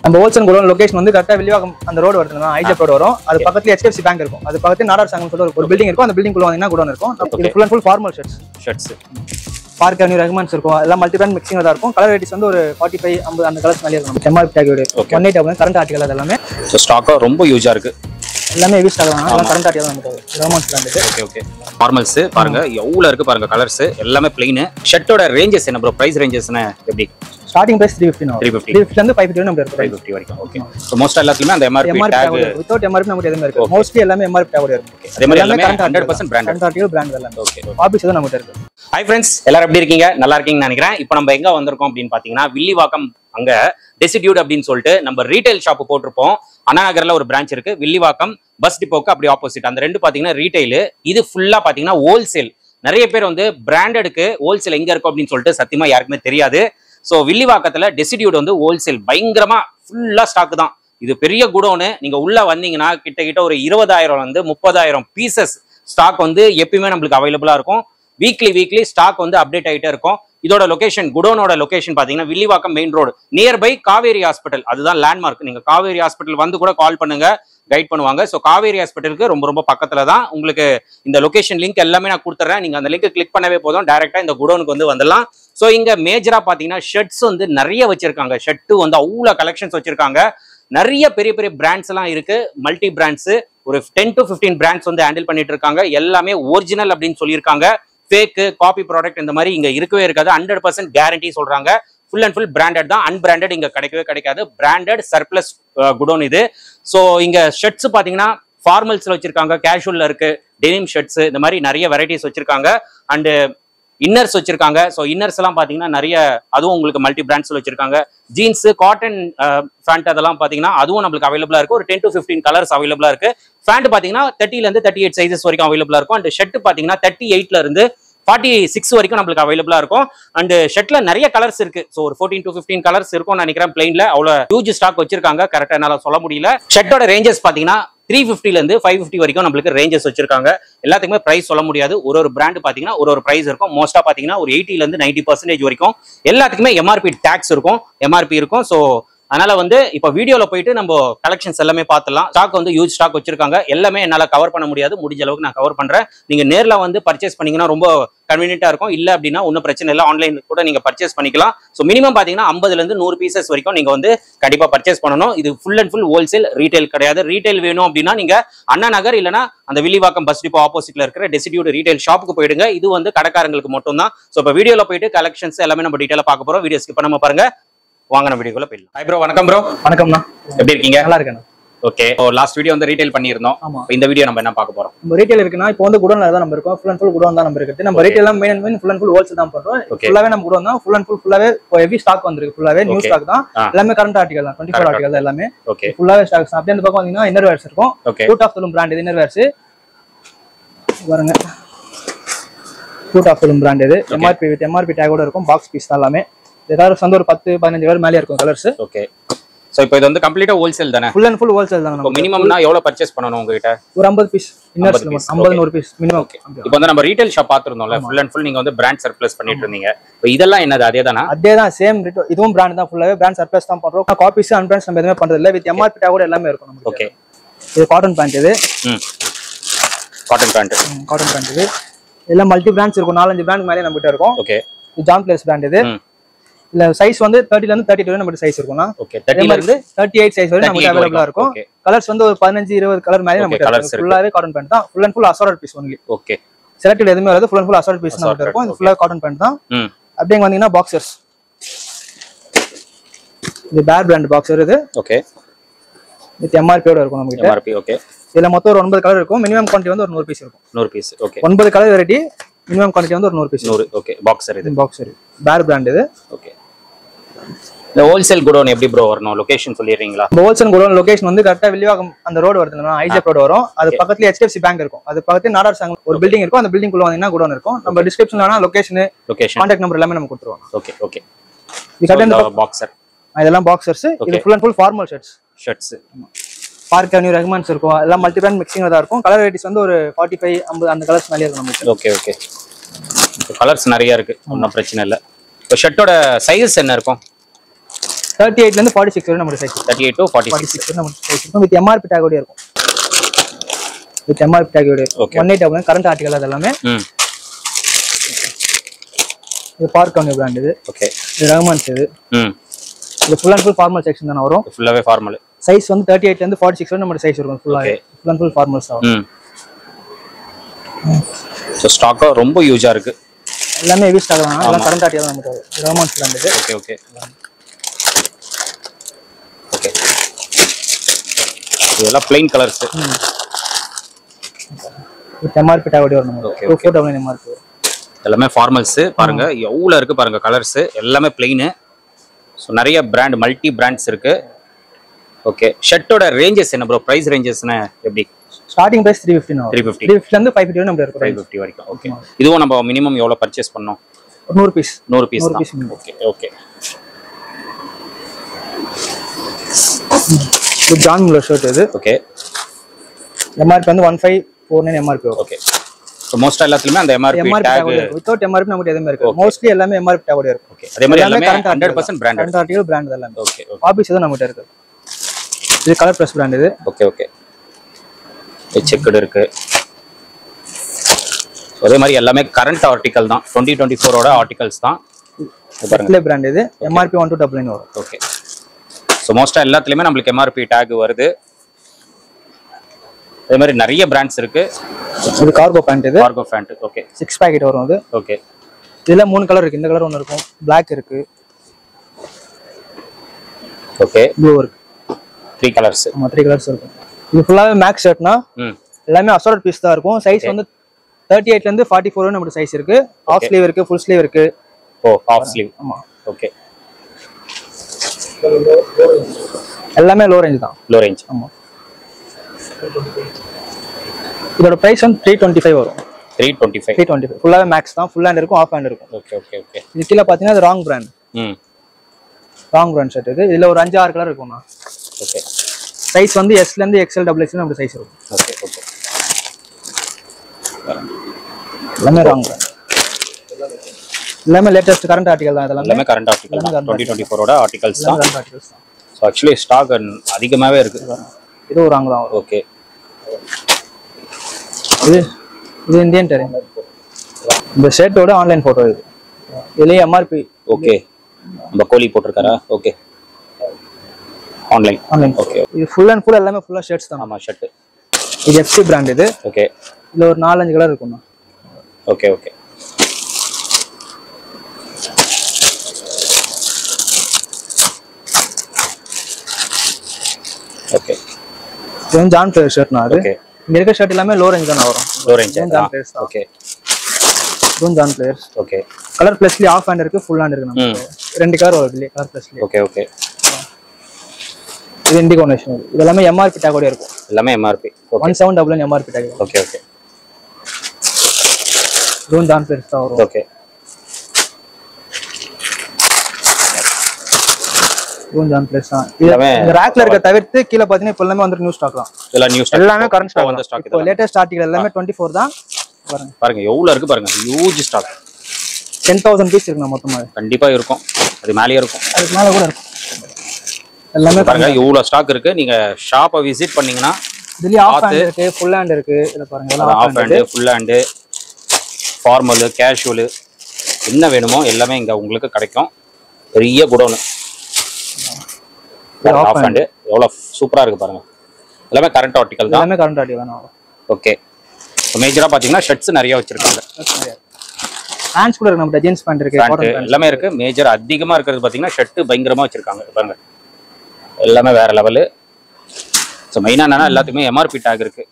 நம்ம wholesale godown location வந்து கரெக்டா வெளிவாகம் அந்த ரோடு வருதுன்னா ஐஜப் ரோடு வரும் அது பக்கத்துல HDFC பேங்க் இருக்கும் அது பக்கத்துல நாடார் சங்கம் சொல்லிட்டு ஒரு பில்டிங் இருக்கும் அந்த பில்டிங் குள்ள வந்தீங்கன்னா குடோன் இருக்கும் இது full and full formal shirts shirts Park Avenue recommends இருக்கும் எல்லாம் மல்டி பிராண்ட் மிக்சிங் தான் இருக்கும் கலர் வெரைட்டிஸ் வந்து ஒரு ஃபார்ட்டி ஃபைவ் ஐம்பது அந்த கலர்ஸ் மேலே இருக்கும் MRP tag Okay. One eight current article அது எல்லாமே ஸோ ஸ்டாக்காக ரொம்ப யூஸாக இருக்கு எல்லாமே ஹெவி ஸ்டாக் தான் எல்லாம் கரண்ட் ஆர்டிகல் தான் நமக்கு recommends brand okay okay formals பாருங்க எவ்வளோ இருக்கு பாருங்க கலர்ஸ் எல்லாமே பிளெயின் ஷர்ட்டோட ரேஞ்சஸ் என்ன ப்ரோ ப்ரைஸ் ரேஞ்சஸ்னு எப்படி starting price three fifteen three fifty three fifty வந்து ஃபைவ் ஃபிஃப்டி நம்ம ஃபைவ் ஃபிஃப்டி வரைக்கும் ஓகே ஸோ மோஸ்ட் எல்லாத்துலயுமே அந்த MRP MRP tag without MRP நமக்கு எதுவுமே இருக்கு மோஸ்ட்லி எல்லாமே எம்ஆர்பி டேக் இருக்கு அதே மாதிரி எல்லாமே current hundred article percent branded current article brand எல்லாமே ஓகே ஆபீஸ் தான் நம்மகிட்ட இருக்கு ஹாய் ஃப்ரெண்ட்ஸ் எல்லாரும் எப்படி இருக்கீங்க நல்லா இருக்கீங்கன்னு நினைக்கிறேன் இப்போ நம்ம எங்க வந்திருக்கோம் அப்படின்னு பாத்தீங்கன்னா வில்லிவாக்கம் அங்க டெசிடியூட் அப்படின்னு சொல்லிட்டு நம்ம ரீட்டைல் ஷாப் போட்டிருப்போம் அண்ணா நகர்ல ஒரு பிரான்ச் இருக்கு வில்லிவாக்கம் பஸ் டிப்போக்கு அப்படி ஆப்போசிட் அந்த ரெண்டு பாத்தீங்கன்னா ரீட்டைல் இது ஃபுல்லா பாத்தீங்கன்னா ஹோல்சேல் நிறைய பேர் வந்து பிராண்டடுக்கு ஹோல்சேல் எங்க இருக்கும் அப்படின்னு சொல்லிட்டு சத்தியமா யாருக்குமே தெரியாது ஸோ வில்லிவாக்கத்துல டெசிடியூட் வந்து ஹோல்சேல் பயங்கரமா ஃபுல்லா ஸ்டாக் தான் இது பெரிய குடோனு நீங்க உள்ள வந்தீங்கன்னா கிட்ட கிட்ட ஒரு இருபதாயிரம் வந்து முப்பதாயிரம் பீசஸ் ஸ்டாக் வந்து எப்பயுமே நம்மளுக்கு அவைலபிளா இருக்கும் வீக்லி வீக்லி ஸ்டாக் வந்து அப்டேட் ஆகிட்டே இருக்கும் இதோட லொகேஷன் குடோனோட லொகேஷன் பாத்தீங்கன்னா Villivakkam main road nearby Kaveri hospital அதுதான் லேண்ட்மார்க் நீங்க காவேரி ஹாஸ்பிட்டல் வந்து கூட கால் பண்ணுங்க கைட் பண்ணுவாங்க ஸோ காவேரி ஹாஸ்பிட்டலுக்கு ரொம்ப ரொம்ப பக்கத்துல தான் உங்களுக்கு இந்த லொகேஷன் லிங்க் எல்லாமே நான் கொடுத்துறேன் நீங்க அந்த லிங்க் கிளிக் பண்ணவே போதும் டைரக்டா இந்த குடோனுக்கு வந்து வந்துடலாம் ஸோ இங்க மேஜரா பாத்தீங்கன்னா ஷர்ட்ஸ் வந்து நிறைய வச்சிருக்காங்க ஷர்ட் வந்து அவ்வளோ கலெக்ஷன்ஸ் வச்சிருக்காங்க நிறைய பெரிய பெரிய பிராண்ட்ஸ் எல்லாம் இருக்கு மல்டி பிராண்ட்ஸ் ஒரு டென் டு 15 பிராண்ட்ஸ் வந்து ஹேண்டில் பண்ணிட்டு இருக்காங்க எல்லாமே ஒரிஜினல் அப்படின்னு சொல்லியிருக்காங்க ஃபேக்கு காப்பி ப்ராடக்ட் இந்த மாதிரி இங்க இருக்கவே இருக்காது ஹண்ட்ரட் பர்சன்ட் கேரண்டி சொல்றாங்க ஃபுல் அண்ட் ஃபுல் பிராண்டட் தான் அன்பிராண்டட் இங்க கிடைக்கவே கிடைக்காது பிராண்டட் சர்ப்ளஸ் குடோன் இது ஸோ இங்க ஷர்ட்ஸ் பாத்தீங்கன்னா ஃபார்மல்ஸ்ல வச்சிருக்காங்க கேஷுவல்ல இருக்கு டெனிம் ஷர்ட்ஸ் இந்த மாதிரி நிறைய வெரைட்டிஸ் வச்சிருக்காங்க அண்டு இன்னர்ஸ் வச்சிருக்காங்க ஸோ இன்னர்ஸ் எல்லாம் பாத்தீங்கன்னா நிறைய அதுவும் உங்களுக்கு மல்டி பிராண்ட்ஸ்ல வச்சிருக்காங்க ஜீன்ஸ் காட்டன் ஃபேண்ட் அதெல்லாம் பாத்தீங்கன்னா அதுவும் நம்மளுக்கு அவைலபிளா இருக்கு ஒரு டென் டு ஃபிஃப்டீன் கலர்ஸ் அவைலபிளா இருக்கு ஃபேண்ட் பாத்தீங்கன்னா தேர்ட்டில இருந்து தேர்ட்டி எயிட் சைசஸ் வரைக்கும் அவைலபிளா இருக்கும் அண்ட் ஷர்ட் பாத்தீங்கன்னா தேர்ட்டி எயிட்ல இருந்து ஃபார்ட்டி சிக்ஸ் வரைக்கும் நம்மளுக்கு அவைலபிளா இருக்கும் அண்ட் ஷர்ட்ல நிறைய கலர்ஸ் இருக்கு ஸோ ஒரு ஃபோர்டீன் டு ஃபிஃப்டீன் கலர்ஸ் இருக்கும்னு நினைக்கிறேன் பிளைன்ல அவ்வளோ ஹியூஜ் ஸ்டாக் வச்சிருக்காங்க கரெக்டாக என்னால சொல்ல முடியல ஷர்ட்டோட ரேஞ்சஸ் பாத்தீங்கன்னா த்ரீ ஃபிஃப்டில இருந்து ஃபைவ் ஃபிஃப்டி வரைக்கும் நம்மளுக்கு ரேஞ்சஸ் வச்சிருக்காங்க எல்லாத்துக்குமே பிரைஸ் சொல்ல முடியாது ஒரு ஒரு பிராண்ட் பாத்தீங்கன்னா ஒரு ஒரு பிரைஸ் இருக்கும் மோஸ்டா பாத்தீங்கன்னா ஒரு எயிட்டில இருந்து நைன்டி பர்சன்டேஜ் வரைக்கும் எல்லாத்துக்குமே எம்ஆர்பி டேக்ஸ் இருக்கும் எம்ஆர்பி இருக்கும் ஸோ அதனால வந்து இப்போ வீடியோல போயிட்டு நம்ம கலெக்ஷன்ஸ் எல்லாமே பார்த்துலாம் ஸ்டாக் வந்து யூஸ் ஸ்டாக் வச்சிருக்காங்க எல்லாமே என்னால கவர் பண்ண முடியாது முடிஞ்ச அளவுக்கு நான் கவர் பண்றேன் நீங்க நேர்ல வந்து பர்ச்சேஸ் பண்ணீங்கன்னா ரொம்ப கன்வீனியன்ட்டா இருக்கும் இல்ல அப்படின்னா ஒன்றும் பிரச்சனை இல்லை ஆன்லைன் கூட நீங்க பர்ச்சேஸ் பண்ணிக்கலாம் ஸோ மினிமம் பாத்தீங்கன்னா ஐம்பதுல இருந்து நூறு பீசஸ் வரைக்கும் நீங்க வந்து கண்டிப்பா பர்ச்சேஸ் பண்ணணும் இது full and full wholesale retail கிடையாது ரீட்டைல் வேணும் அப்படின்னா நீங்க அண்ணா நகர் இல்லனா அந்த வில்லிவாக்கம் பஸ் டிப்போ ஆப்போசிட்ல இருக்கிற டெசிடியூட் ரீட்டைல் ஷாப்புக்கு போயிடுங்க இது வந்து கடைக்காரங்களுக்கு மட்டும் தான் ஸோ இப்போ வீடியோல போயிட்டு கலெக்ஷன்ஸ் எல்லாமே நம்ம டீட்டெயிலாக பார்க்க போறோம் வீடியோ ஸ்கிப் பண்ணாம பாருங்க வாங்க நம்ம வீடியோக்குள்ள போயிடலாம் ஹாய் ப்ரோ வணக்கம் ப்ரோ வணக்கம்ண்ணா எப்படி இருக்கீங்க நல்லா இருக்கேண்ணா ஓகே லாஸ்ட் வீடியோ வந்து ரீட்டைல் பண்ணியிருந்தோம் ஆமா இப்போ இந்த வீடியோ நம்ம என்ன பார்க்க போறோம் நம்ம ரீட்டைல் இருக்குன்னா இப்போ வந்து குடோன்ல தான் நம்ம இருக்கோம் ஃபுல் அண்ட் ஃபுல் குடோன் தான் நம்ம இருக்கு நம்ம Okay. Retail main and main full and full wholesale தான் பண்றோம் Okay. ஃபுல்லாவே நம்ம குடோன் தான் ஃபுல் அண்ட் ஃபுல் ஃபுல்லாவே ஹெவி ஸ்டாக் வந்திருக்கு ஃபுல்லாவே நியூ Okay. ஸ்டாக் தான் ஆ. எல்லாமே கரண்ட் ஆர்டிகல் தான் டுவெண்ட்டி ஃபோர் Correct. ஆர்டிகல் தான் எல்லாமே ஓகே ஃபுல்லாவே ஸ்டாக்ஸ் அப்படியே அந்த பக்கம் வந்தீங்கன்னா இன்னர் வேர்ஸ் இருக்கும் ஓகே ரூட் ஆஃப் சொல்லும் பிராண்ட் இது இன்னர் வேர்ஸ் பாருங்க ரூட் ஆஃப் சொல்லும் பிராண்ட் இது எம்ஆர்பி வித் எம்ஆர்பி டேகோட இருக்கும் பாக்ஸ் பீஸ் தான் எல்லாமே ஏதாவது வந்து ஒரு பத்து பதினஞ்சு பேர் மேலே இருக்கும் கலர்ஸ் ஓகே ஸோ இப்போ இது வந்து கம்ப்ளீட்டா ஹோல்சேல் தானே ஃபுல் அண்ட் ஃபுல் ஹோல்சேல் தான் இப்போ நம்ம மினிமம்னா எவ்வளவு பர்ச்சேஸ் பண்ணணும் உங்ககிட்ட ஒரு ஐம்பது பீஸ் இன்னர்ஸ் 50 piece. ஐம்பது Okay. நூறு பீஸ் மினிமம் இப்போ வந்து நம்ம ரீட்டைல் ஷாப் பார்த்துருந்தோம்ல ஃபுல் அண்ட் ஃபுல் நீங்க வந்து பிராண்ட் சர்ப்ளஸ் பண்ணிட்டு இருந்தீங்க இப்போ இதெல்லாம் என்னது அதே தானா அதே தான் சேம் இதுவும் பிராண்ட் தான் ஃபுல்லாவே பிராண்ட் சர்ப்ளஸ் தான் பண்றோம் காப்பீஸ் அன்பிராண்ட்ஸ் நம்ம எதுவுமே பண்றது இல்ல வித் எம்ஆர்பி டேகோட எல்லாமே இருக்கும் நமக்கு ஓகே இது காட்டன் பேண்ட் இது ம் காட்டன் பேண்ட் காட்டன் பேண்ட் இது எல்லாம் மல்டி பிராண்ட்ஸ் இருக்கும் நாலஞ்சு பிராண்ட் மேலே நம்ம கிட்ட இருக்கும் ஓகே இது ஜான் பிளேஸ் பிராண்ட் இது ம் இல்ல சைஸ் வந்து தேர்ட்டில இருந்து தேர்ட்டி டூ நம்ம சைஸ் இருக்கும்னா ஓகே அதே தேர்ட்டில மாதிரி இருந்து தேர்ட்டி எயிட் சைஸ் வரை நமக்கு 38 அவைலபிளா இருக்கும் ஓகே கலர்ஸ் வந்து ஒரு பதினஞ்சு இருபது கலர் மேலே Okay, நமக்கு colours இருக்கும் இருக்கு. ஃபுல்லாவே காட்டன் பேண்ட் தான் full and full assort piece only okay selected எதுவுமே வராது full and full assort piece Assorted, நமக்கு இருக்கும் இது okay. ஃபுல்லாக காட்டன் பேண்ட் தான் ம் அப்படியே இங்க வந்தீங்கன்னா பாக்ஸர்ஸ் இது பேர் பிராண்ட் பாக்ஸர் இது ஓகே வித் எம்ஆர்பியோட இருக்கும் நம்ம கிட்ட எம்ஆர்பி ஓகே இதுல மொத்தம் ஒரு ஒன்பது கலர் இருக்கும் மினிமம் குவான்டிட்டி வந்து ஒரு நூறு பீஸ் இருக்கும் நூறு பீஸ் ஓகே ஒன்பது கலர் வெரைட்டி மினிமம் குவான்டிட்டி வந்து ஒரு நூறு பீஸ் நூறு ஓகே பாக்ஸர் இது பாக்ஸர் பேர் பிராண்ட் இது ஓகே இந்த ஹோல்சேல் குடோன் எப்படி ப்ரோ வரணும் லொகேஷன் சொல்லிடுறீங்களா நம்ம ஹோல்சேல் குடோன் லொகேஷன் வந்து கரெக்டா வெளிவாகம் அந்த ரோடு வருதுன்னா ஐஜப் ரோடு வரும் அது பக்கத்துல HDFC பேங்க் இருக்கும் அது பக்கத்துல நாடார் சங்கம் ஒரு பில்டிங் இருக்கும் அந்த பில்டிங் குள்ள வந்தீங்கன்னா குடோன் இருக்கும் நம்ம டிஸ்கிரிப்ஷன்ல வேணா லொகேஷன் லொகேஷன் கான்டாக்ட் நம்பர் எல்லாமே நம்ம கொடுத்துருவோம் ஓகே ஓகே இது கரெக்டா பாக்ஸர் இதெல்லாம் பாக்ஸர்ஸ் இது Okay. Full and full formal shirts shirts Park Avenue recommends இருக்கும் எல்லாம் மல்டி பிராண்ட் மிக்சிங் தான் இருக்கும் கலர் வெரைட்டிஸ் வந்து ஒரு ஃபார்ட்டி ஃபைவ் ஐம்பது அந்த கலர்ஸ் மேலே இருக்கும் நமக்கு ஓகே ஓகே கலர்ஸ் நிறைய இருக்கு ஒன்றும் பிரச்சனை இல்லை இப்போ ஷர்ட்டோட சைஸ் என்ன இருக்கும் தேர்ட்டி எயிட்ல இருந்து ஃபார்ட்டி சிக்ஸ் வரை நம்ம size thirty eight to forty forty six six நம்ம சைஸ் இருக்கும் வித் எம்ஆர்பி டேகோட இருக்கும் வித் எம்ஆர்பி டேகோட Okay. இருக்கும் one eight double current article அது எல்லாமே ம் இது பார்க் கம்பெனி பிராண்ட் இது ஓகே இது ரஹ்மான்ஸ் இது ம் இது full and full formal section தானே வரும் ஃபுல்லாகவே ஃபார்மல் சைஸ் வந்து தேர்ட்டி எயிட்ல இருந்து ஃபார்ட்டி சிக்ஸ் வரை நம்ம சைஸ் இருக்கும் ஃபுல்லாக Okay. Full and full formals ஆகும் ம் ஸோ ஸ்டாக்காக ரொம்ப யூஸாக இருக்கு எல்லாமே ஹெவி ஸ்டாக் தான் எல்லாம் கரண்ட் ஆர்டிகல் தான் நமக்கு ரஹ்மான்ஸ் பிராண்ட் இது ஓகே ஓகே ஓகே இதெல்லாம் பிளைன் கலர்ஸ் வித் எம்ஆர்பி டேகோட வரும் நமக்கு Okay, two four double MRP வரும் எல்லாமே ஃபார்மல்ஸ் பாருங்க எவ்வளோ இருக்கு பாருங்க கலர்ஸ் எல்லாமே பிளெயின் ஸோ நிறைய பிராண்ட் மல்டி பிராண்ட்ஸ் இருக்கு ஓகே ஷர்ட்டோட ரேஞ்சஸ் என்ன ப்ரோ ப்ரைஸ் ரேஞ்சஸ்னு எப்படி ஸ்டார்டிங் பிரைஸ் த்ரீ ஃபிஃப்டின் வரும் 350. த்ரீ ஃபிஃப்டில இருந்து ஃபைவ் ஃபிஃப்டி நம்ம இருக்கும் ஃபைவ் ஃபிஃப்டி வரைக்கும் ஓகே இதுவும் நம்ம மினிமம் எவ்வளோ பர்ச்சேஸ் பண்ணோம் ஒரு நூறு பீஸ் நூறு பீஸ் நூறு தான் piece minimum. ஓகே ஓகே இது ஜான் முல்லர் ஷர்ட் இது ஓகே எம்ஆர்பி வந்து one five four nine MRP வரும் ஓகே ஸோ மோஸ்ட்டாக எல்லாத்துலேயுமே அந்த எம்ஆர்பி எம்ஆர்பி டேக் டேகோட இருக்கும் வித்தவுட் எம்ஆர்பி நமக்கு எதுவுமே இருக்கு மோஸ்ட்லி எல்லாமே எம்ஆர்பி டேகோட இருக்கும் ஓகே அதே மாதிரி எல்லாமே hundred percent branded current article brand எல்லாமே ஓகே ஓகே ஆபீஸ் தான் நம்மகிட்ட இருக்கு இது கலர் ப்ளஸ் பிராண்ட் இது ஓகே ஓகே செக்குடு இருக்கு So, அதே மாதிரி எல்லாமே கரண்ட் ஆர்டிக்கல் தான் டுவெண்ட்டி டுவெண்ட்டி ஃபோரோட ஆர்டிகல்ஸ் தான் இது பாருங்க டிஸ்பிளே பிராண்ட் இது MRP one two double nine வரும் ஓகே ஸோ மோஸ்ட்டாக எல்லாத்துலேயுமே நம்மளுக்கு எம்ஆர்பி டேக் வருது அதே மாதிரி நிறைய பிராண்ட்ஸ் இருக்கு இது கார்கோ பேண்ட் இது cargo pant okay six packet வரும் இது ஓகே இதுல மூணு கலர் இருக்கு இந்த கலர் ஒன்று இருக்கும் பிளாக் இருக்கு ஓகே ப்ளூ இருக்கு த்ரீ கலர்ஸ் ஆமா த்ரீ கலர்ஸ் இருக்கும் இது ஃபுல்லாவே மேக்ஸ் ஷர்ட்னா ம் எல்லாமே அசார்ட் பீஸ் தான் இருக்கும் சைஸ் வந்து தேர்ட்டி எயிட்ல இருந்து ஃபார்ட்டி ஃபோர் நம்மளுக்கு சைஸ் இருக்கு ஆஃப் ஸ்லீவ் இருக்கு ஃபுல் ஸ்லீவ் இருக்கு ஓ ஹாஃப் ஸ்லீவ் ஆமா ஓகே எல்லாமே லோ ரேஞ்ச் தான் லோ ரேஞ்ச் ஆமா இதோட பிரைஸ் வந்து த்ரீ டுவெண்ட்டி ஃபைவ் வரும் three twenty five three twenty five ஃபுல்லாவே மேக்ஸ் தான் ஃபுல் ஹேண்ட் இருக்கும் ஆஃப் ஹேண்ட் இருக்கும் ஓகே ஓகே ஓகே இது கீழே பார்த்தீங்கன்னா அது ராங் பிராண்ட் ம் ராங் பிராண்ட் ஷர்ட் இது இதுல ஒரு அஞ்சு ஆறு கலர் இருக்கும்ண்ணா ஓகே சைஸ் வந்து எஸ்ல இருந்து எக்ஸ்எல் டபுள் எக்ஸ்எல் நம்ம சைஸ் இருக்கும் ஓகே ஓகே எல்லாமே ராங் பிராண்ட் எல்லாமே லேட்டஸ்ட் கரண்ட் ஆர்டிகல் தான் இதெல்லாம் எல்லாமே கரண்ட் ஆர்டிகல் தான் டுவெண்ட்டி டுவெண்ட்டி ஃபோரோட ஆர்டிகல்ஸ் தான் கரண்ட் ஆர்டிகல்ஸ் தான் ஸோ ஆக்சுவலி ஸ்டாக் அதிகமாகவே இருக்கு இது ஒரு ராங் தான் வரும் ஓகே இது இது இந்தியன் டெரிங் இந்த ஷர்ட்டோட ஆன்லைன் போட்டோ இது இதுலயே எம்ஆர்பி ஓகே நம்ம கோழி போட்டிருக்காரா ஓகே ஆன்லைன் ஆன்லைன் ஓகே இது ஃபுல் அண்ட் ஃபுல் எல்லாமே ஃபுல்லா ஷர்ட்ஸ் தான் ஆமாம் ஷர்ட்டு இது எஃப்சி பிராண்ட் இது ஓகே இதுல ஒரு நாலஞ்சு கலர் இருக்கும்ண்ணா ஓகே ஓகே ஓகே இது வந்து ஜான் பிளேயர் ஷர்ட்னா அது ஓகே இங்க இருக்க ஷர்ட் எல்லாமே லோ ரேஞ்ச் தான் வரும் லோ ரேஞ்ச் இதுவும் ஜான் பிளேயர்ஸ் தான் ஓகே இதுவும் ஜான் பிளேயர்ஸ் ஓகே கலர் பிளஸ்லயே ஆஃப் ஹேண்ட் இருக்கு ஃபுல் ஹேண்ட் இருக்கு ம் நமக்கு ரெண்டு கலர் வருது இல்லையா கலர் பிளஸ்லயே ஓகே ஓகே இது இண்டிகோ நேஷன் இது எல்லாமே எம்ஆர்பி டேக்கோட இருக்கும் எல்லாமே MRP okay one seven double MRP tag okay okay இதுவும் ஜான் பிளேயர்ஸ் தான் வரும் ஓகே இதுவும் ஜான் பிளேயர்ஸ் தான் இது எல்லாமே இந்த ரேக்ல இருக்க தவிர்த்து கீழே பாத்தீங்கன்னா இப்போ எல்லாமே வந்து நியூ ஸ்டாக் தான் இதெல்லாம் நியூ ஸ்டாக் எல்லாமே கரண்ட் ஸ்டாக் வந்த ஸ்டாக் இப்போ லேட்டஸ்ட் ஆர்டிகல் எல்லாமே டுவெண்ட்டி ஃபோர் தான் பாருங்க பாருங்க எவ்வளவு இருக்கு பாருங்க huge stock ten thousand piece இருக்குண்ணா மொத்தமாக கண்டிப்பா இருக்கும் அது மேலேயே இருக்கும் அதுக்கு மேலே கூட இருக்கும் எல்லாமே பாருங்க இவ்வளவு ஸ்டாக் இருக்கு நீங்க ஷாப்பை விசிட் பண்ணீங்கன்னா இதுலயே ஆஃப் ஹேண்ட் இருக்கு ஃபுல் ஹேண்ட் இருக்கு இதை பாருங்க எல்லாம் half hand full hand formal casual என்ன வேணுமோ எல்லாமே இங்க உங்களுக்கு கிடைக்கும் பெரிய குடோனு off ஆஃப் ஹேண்டு எவ்வளோ சூப்பரா இருக்கு பாருங்க எல்லாமே கரண்ட் ஆர்டிக்கல் தான் எல்லாமே கரண்ட் ஆர்டிகல் தான் வரும் ஓகே மேஜரா பாத்தீங்கன்னா ஷர்ட்ஸ் நிறைய வச்சிருக்காங்க பேண்ட்ஸ் கூட இருக்கு நம்ம ஜீன்ஸ் பேண்ட் இருக்கு பேண்ட் காட்டன் பேண்ட் எல்லாமே இருக்கு மேஜர் அதிகமா இருக்கிறது பாத்தீங்கன்னா ஷர்ட் பயங்கரமா வச்சிருக்காங்க இது பாருங்க எல்லாமே வேற லெவலு ஸோ மெயினா என்னன்னா எல்லாத்துக்குமே எம்ஆர்பி டேக் இருக்கு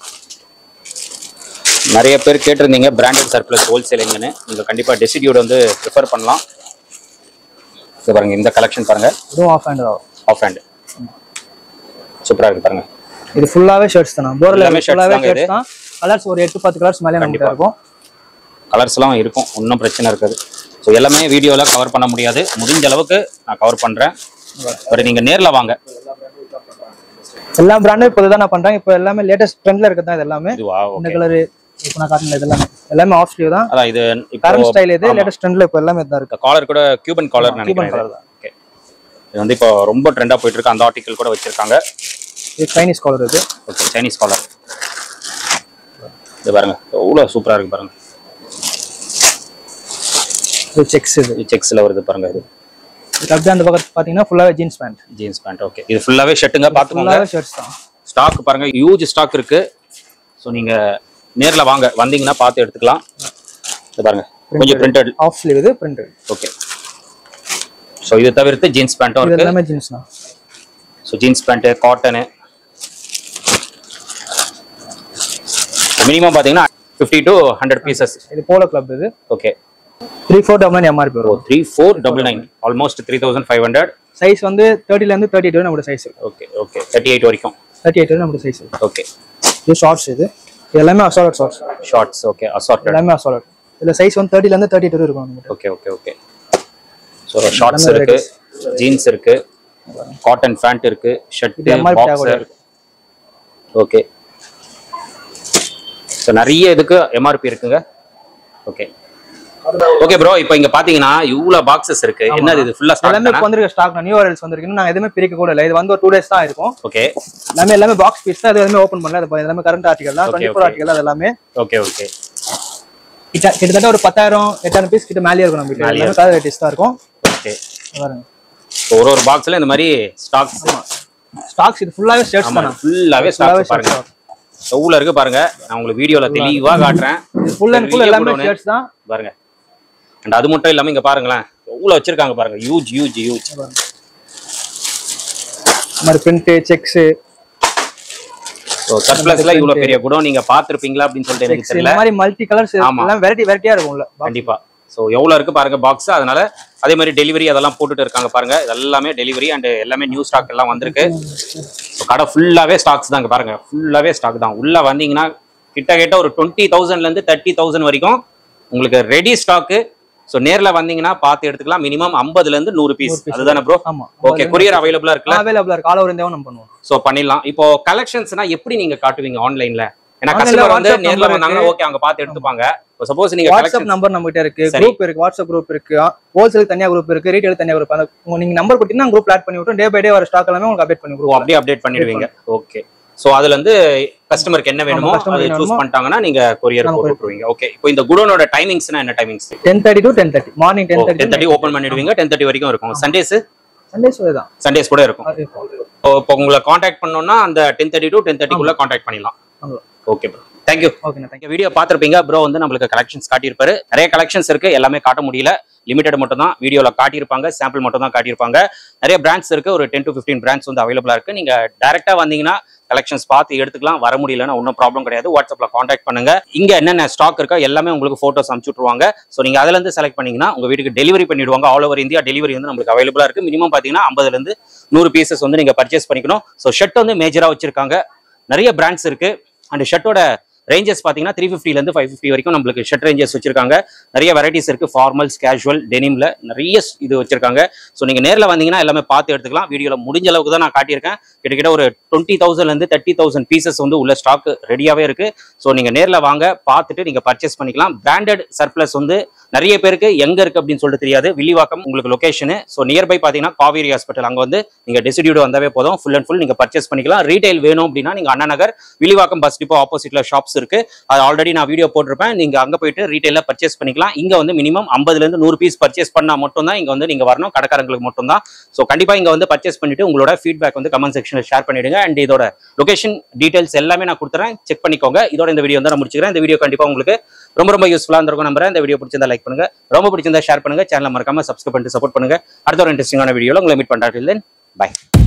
நிறைய பேர் கேட்டிருந்தீங்க பிராண்டட் சர்ப்ளஸ் ஹோல்சேல் எங்கன்னு நீங்க கண்டிப்பா டெசிடியூட் வந்து ப்ரிஃபர் பண்ணலாம் இது பாருங்க இந்த கலெக்ஷன் பாருங்க இதுவும் ஆஃப் ஹேண்ட் தான் ஆஃப் ஹேண்ட் சூப்பரா இருக்கு பாருங்க இது ஃபுல்லாவே ஷர்ட்ஸ் தான் போர்ல எல்லாமே shirts ஃபுல்லாவே தாங்க இது. ஷர்ட்ஸ் தான் கலர்ஸ் ஒரு எட்டு பத்து கலர்ஸ் மேலே நம்மகிட்ட இருக்கும் கலர்ஸ்லாம் இருக்கும் ஒன்றும் பிரச்சனை இருக்காது ஸோ எல்லாமே வீடியோவில் கவர் பண்ண முடியாது முடிஞ்ச அளவுக்கு நான் கவர் பண்ணுறேன் பட் நீங்கள் நேரில் வாங்க எல்லா பிராண்டும் இப்போ தான் நான் பண்றேன் இப்போ எல்லாமே லேட்டஸ்ட் ட்ரெண்ட்ல இருக்கிறது தான் இது எல்லாமே இதுவா இந்த ஓகே கலர் இப்போ நான் காட்டினது எல்லாமே எல்லாமே ஆஃப் ஸ்லீவ் தான் அதான் இது இப்போ கரண்ட் ஸ்டைல் இது லேட்டஸ்ட் ட்ரெண்ட்ல இப்போ எல்லாமே தான் இருக்கு காலர் கூட கியூபன் காலர் நினைக்கிறேன் colour இது. தான். ஓகே இது வந்து இப்போ ரொம்ப ட்ரெண்டாக போயிட்டு இருக்கு அந்த ஆர்டிக்கல் கூட வச்சிருக்காங்க இது சைனீஸ் காலர் இது ஓகே சைனீஸ் காலர் இது பாருங்க எவ்வளோ சூப்பராக இருக்கு பாருங்க இது செக்ஸ் இது இது செக்ஸில் வருது பாருங்க இது இது அப்படியே அந்த பக்கத்து பார்த்தீங்கன்னா ஃபுல்லாகவே jeans pant jeans pant okay இது ஃபுல்லாகவே ஷர்ட்டுங்க பார்த்துக்கோங்க ஃபுல்லாகவே ஷர்ட்ஸ் தான் ஸ்டாக் பாருங்க ஹியூஜ் ஸ்டாக் இருக்கு ஸோ நீங்க நேர்ல வாங்க வந்தீங்கன்னா பார்த்து எடுத்துக்கலாம் இது பாருங்க கொஞ்சம் பிரிண்டட் ஆஃப் ஸ்லீவ் இது பிரிண்டட் ஓகே ஸோ இது தவிர்த்து ஜீன்ஸ் பேண்ட்டும் இது இருக்கு எல்லாமே ஜீன்ஸ் தான் so jeans pant cotton minimum பார்த்தீங்கன்னா ஃபிஃப்டி டு ஹண்ட்ரட் பீசஸ் இது போலோ கிளப் இது okay three four double nine MRP வரும் three four double nine almost three thousand five hundred size வந்து தேர்ட்டிலேருந்து தேர்ட்டி எயிட் நம்மளோட size okay okay thirty eight வரைக்கும் thirty eight நம்மளோட size okay இது shorts இது இது எல்லாமே assorted shorts shorts okay assorted எல்லாமே அசாலட் இதுல சைஸ் வந்து தேர்ட்டிலேருந்து தேர்ட்டி டூ இருக்கும் நம்மகிட்ட okay okay okay so shorts இருக்கு ஜீன்ஸ் இருக்கு காட்டன் பேண்ட் இருக்கு ஷர்ட் இது MRP tag ஓட பாக்ஸர் இருக்கு. ஓகே ஸோ நிறைய இதுக்கு எம்ஆர்பி இருக்குங்க ஓகே ஓகே ப்ரோ இப்போ இங்க பாத்தீங்கன்னா இவ்வளவு பாக்ஸஸ் இருக்கு என்னது இது ஃபுல்லா எல்லாமே ஸ்டாக் இப்போ வந்திருக்க ஸ்டாக் நியூ அரல்ஸ் வந்திருக்கு இன்னும் நாங்கள் எதுவுமே பிரிக்க கூட இல்லை இது வந்து ஒரு டூ டேஸ் தான் இருக்கும் ஓகே எல்லாமே எல்லாமே பாக்ஸ் பீஸ் தான் இது எதுவுமே ஓப்பன் பண்ணல அது எல்லாமே கரண்ட் ஆர்டிகல் தான் Okay, twenty four okay. Article அது எல்லாமே ஓகே ஓகே கிட்ட- கிட்டத்தட்ட ஒரு பத்தாயிரம் எட்டாயிரம் பீஸ் கிட்ட மேலேயே இருக்கும் நம்ம கிட்ட மேலேயே எல்லாமே கலர் வெரைட்டிஸ் தான் இருக்கும் ஓகே பாருங்க ஒரு ஒரு பாக்ஸ்ல இந்த மாதிரி ஸ்டாக்ஸ் ஸ்டாக்ஸ் இது ஃபுல்லாவே ஷர்ட்ஸ் ஆமா தான் ஃபுல்லாவே ஸ்டாக் பாருங்க எவ்வளவு இருக்கு பாருங்க நான் உங்களுக்கு வீடியோல தெளிவா காட்டுறேன் ஃபுல் அண்ட் ஃபுல் பெரிய எல்லாமே godown. ஷர்ட்ஸ் தான் பாருங்க அண்ட் அது மட்டும் இல்லாம இங்க பாருங்களேன் எவ்வளவு வச்சிருக்காங்க பாருங்க ஹியூஜ் ஹியூஜ் ஹியூஜ் இந்த மாதிரி பிரிண்ட் செக்ஸ் ஸோ சர்ப்ளஸ்ல இவ்வளவு பெரிய குடம் நீங்க பாத்திருப்பீங்களா அப்படின்னு சொல்லிட்டு எனக்கு செக்ஸ் தெரியல இந்த மாதிரி மல்டி கலர்ஸ் ஆமா. எல்லாம் வெரைட்டி வெரைட்டியா இருக்கும்ல கண்டிப்பா ஸோ எவ்வளவு இருக்கு பாருங்க பாக்ஸ் அதனால அதே மாதிரி டெலிவரி அதெல்லாம் போட்டுட்டு இருக்காங்க பாருங்க இது எல்லாமே டெலிவரி அண்ட் எல்லாமே நியூ ஸ்டாக் எல்லாம் வந்திருக்கு ஸோ கடை ஃபுல்லாவே ஸ்டாக்ஸ் தாங்க பாருங்க ஃபுல்லாவே ஸ்டாக் தான் உள்ள வந்தீங்கன்னா கிட்ட கிட்ட ஒரு டுவெண்ட்டி தௌசண்ட்ல இருந்து தேர்ட்டி தௌசண்ட் வரைக்கும் உங்களுக்கு ரெடி ஸ்டாக்கு ஸோ நேர்ல வந்தீங்கன்னா பார்த்து எடுத்துக்கலாம் மினிமம் ஐம்பதுல இருந்து நூறு பீஸ் அதுதானே ப்ரோ ஆமா ஓகே கொரியர் அவைலபிளா இருக்குல்ல அவைலபிளா இருக்கு ஆல் ஓவர் இந்தியாவும் நம்ம பண்ணுவோம் சோ பண்ணிடலாம் இப்போ கலெக்ஷன்ஸ்னா எப்படி நீங்க காட்டுவீங்க ஆன்லைன்ல ஏன்னா Online ல கஸ்டமர் வந்து WhatsApp நேர்ல number வந்தாங்கன்னா ஓகே அவங்க பார்த்து எடுத்துப்பாங்க சப்போஸ் நீங்க வாட்ஸ்அப் collections- நம்பர் நம்ம கிட்ட இருக்கு சரி. குரூப் இருக்கு வாட்ஸ்அப் குரூப் இருக்கு ஹோல்சேல் தனியா குரூப் இருக்கு ரீட்டைல் தனியா குரூப் அந்த உங்க நீங்க நம்பர் கொடுத்தீங்கன்னா குரூப் ஆட் பண்ணி விட்டோம் டே பை டே வர ஸ்டாக் எல்லாமே உங்களுக்கு அப்டேட் பண்ணி ஓ, கொடுப்போம் அப்படியே அப்டேட் பண்ணிடுவீங்க ஓகே சோ அதுல இருந்து கஸ்டமருக்கு என்ன வேணுமோ customer அதை என்ன சூஸ் வேணுமோ பண்ணிட்டாங்கன்னா நீங்க கொரியர் நாங்க போட்டு விட்டுருவீங்க ஓகே இப்போ இந்த குடோனோட டைமிங்ஸ்னா என்ன timings ten thirty to ten thirty morning ten ten thirty thirty open பண்ணிடுவீங்க டென் தேர்ட்டி வரைக்கும் இருக்கும் சண்டேஸ் சண்டேஸ் தான் சண்டேஸ் கூட இருக்கும் இப்போ இப்போ உங்களை காண்டாக்ட் பண்ணோம்னா அந்த டென் தேர்ட்டி டு டென் தேர்ட்டிக்குள்ள காண்டாக்ட் பண்ணிடலாம் okay bro thank you okay thank you இந்த வீடியோ பார்த்திருப்பீங்க ப்ரோ வந்து நம்மளுக்கு கலெக்ஷன்ஸ் காட்டியிருப்பாரு நிறைய கலெக்ஷன்ஸ் இருக்கு எல்லாமே காட்ட முடியல லிமிடெட் மட்டும் தான் வீடியோல காட்டியிருப்பாங்க சாம்பிள் மட்டும் தான் காட்டியிருப்பாங்க நிறைய பிராண்ட்ஸ் இருக்கு ஒரு டென் டு ஃபிஃப்டீன் பிராண்ட்ஸ் வந்து அவைலபிளா இருக்கு நீங்க டைரக்டா வந்தீங்கன்னா கலெக்ஷன்ஸ் பார்த்து எடுத்துக்கலாம் வர முடியலன்னா ஒன்றும் ப்ராப்ளம் கிடையாது வாட்ஸ்அப்ல காண்டாக்ட் பண்ணுங்க இங்க என்னென்ன ஸ்டாக் இருக்கோ எல்லாமே உங்களுக்கு போட்டோஸ் அனுப்பிச்சு விட்டுருவாங்க ஸோ நீங்க அதுல இருந்து செலக்ட் பண்ணீங்கன்னா உங்க வீட்டுக்கு டெலிவரி பண்ணிடுவாங்க ஆல் ஓவர் இந்தியா டெலிவரி வந்து நம்மளுக்கு அவைலபிளா இருக்கு மினிமம் பாத்தீங்கன்னா ஐம்பதுல இருந்து நூறு பீசஸ் வந்து நீங்க பர்ச்சேஸ் பண்ணிக்கணும் ஸோ ஷர்ட் வந்து மேஜரா வச்சிருக்காங்க நிறைய பிராண்ட்ஸ் இருக்கு அண்ட் ஷர்ட்டோட ரேஞ்சஸ் பார்த்தீங்கன்னா த்ரீ ஃபிஃப்டிலேருந்து ஃபைவ் ஃபிஃப்டி வரைக்கும் நம்மளுக்கு ஷர்ட் ரேஞ்சஸ் வச்சிருக்காங்க நிறைய வெரைட்டிஸ் இருக்கு ஃபார்மல்ஸ் கேஷுவல் டெனிம்ல நிறைய ஸ்- இது வச்சிருக்காங்க ஸோ நீங்க நேர்ல வந்தீங்கன்னா எல்லாமே பார்த்து எடுத்துக்கலாம் வீடியோல முடிஞ்ச அளவுக்கு தான் நான் காட்டியிருக்கேன் கிட்டத்தட்ட ஒரு டுவெண்ட்டி தௌசண்ட்லேருந்து தேர்ட்டி தௌசண்ட் பீசஸ் வந்து உள்ள ஸ்டாக் ரெடியாவே இருக்கு ஸோ நீங்க நேர்ல வாங்க பார்த்துட்டு நீங்க பர்ச்சேஸ் பண்ணிக்கலாம் பிராண்டட் சர்ப்ளஸ் வந்து நிறைய பேருக்கு எங்க இருக்கு அப்படின்னு சொல்லிட்டு தெரியாது வில்லிவாக்கம் உங்களுக்கு லொகேஷனு ஸோ நியர்பை பார்த்தீங்கன்னா காவேரி ஹாஸ்பிட்டல் அங்கே வந்து நீங்க டெசிடியூட் வந்தாவே போதும் ஃபுல் அண்ட் ஃபுல் நீங்க பர்ச்சேஸ் பண்ணிக்கலாம் ரீட்டைல் வேணும் அப்படின்னா நீங்க அண்ணா நகர் வில்லிவாக்கம் பஸ் டிப்போ ஆப்போசிட்ல ஷாப்ஸ் இருக்கு அது ஆல்ரெடி நான் வீடியோ போட்டிருப்பேன் நீங்க அங்க போயிட்டு ரீட்டைல பர்ச்சேஸ் பண்ணிக்கலாம் இங்க வந்து மினிமம் ஐம்பதுல இருந்து நூறு பீஸ் பர்ச்சேஸ் பண்ணா மட்டும் தான் இங்க வந்து நீங்க வரணும் கடைக்காரங்களுக்கு மட்டும் தான் ஸோ கண்டிப்பா இங்க வந்து பர்ச்சேஸ் பண்ணிட்டு உங்களோட ஃபீட்பேக் வந்து கமெண்ட் செக்ஷன்ல ஷேர் பண்ணிடுங்க அண்ட் இதோட லொகேஷன் டீடைல்ஸ் எல்லாமே நான் கொடுத்துறேன் செக் பண்ணிக்கோங்க இதோட இந்த வீடியோ வந்து நான் முடிச்சுக்கிறேன் இந்த வீடியோ கண்டிப்பா உங்களுக்கு ரொம்ப ரொம்ப யூஸ்ஃபுல்லா இருந்திருக்கும் நம்புறேன் இந்த வீடியோ பிடிச்சிருந்தா லைக் பண்ணுங்க ரொம்ப பிடிச்சிருந்தா ஷேர் பண்ணுங்க சேனலை மறக்காம சப்ஸ்கிரைப் பண்ணிட்டு சப்போர்ட் பண்ணுங்க அடுத்த ஒரு இன்ட்ரெஸ்டிங்கான வீடியோல உங்களை மீட் பண்றாட்டில் பை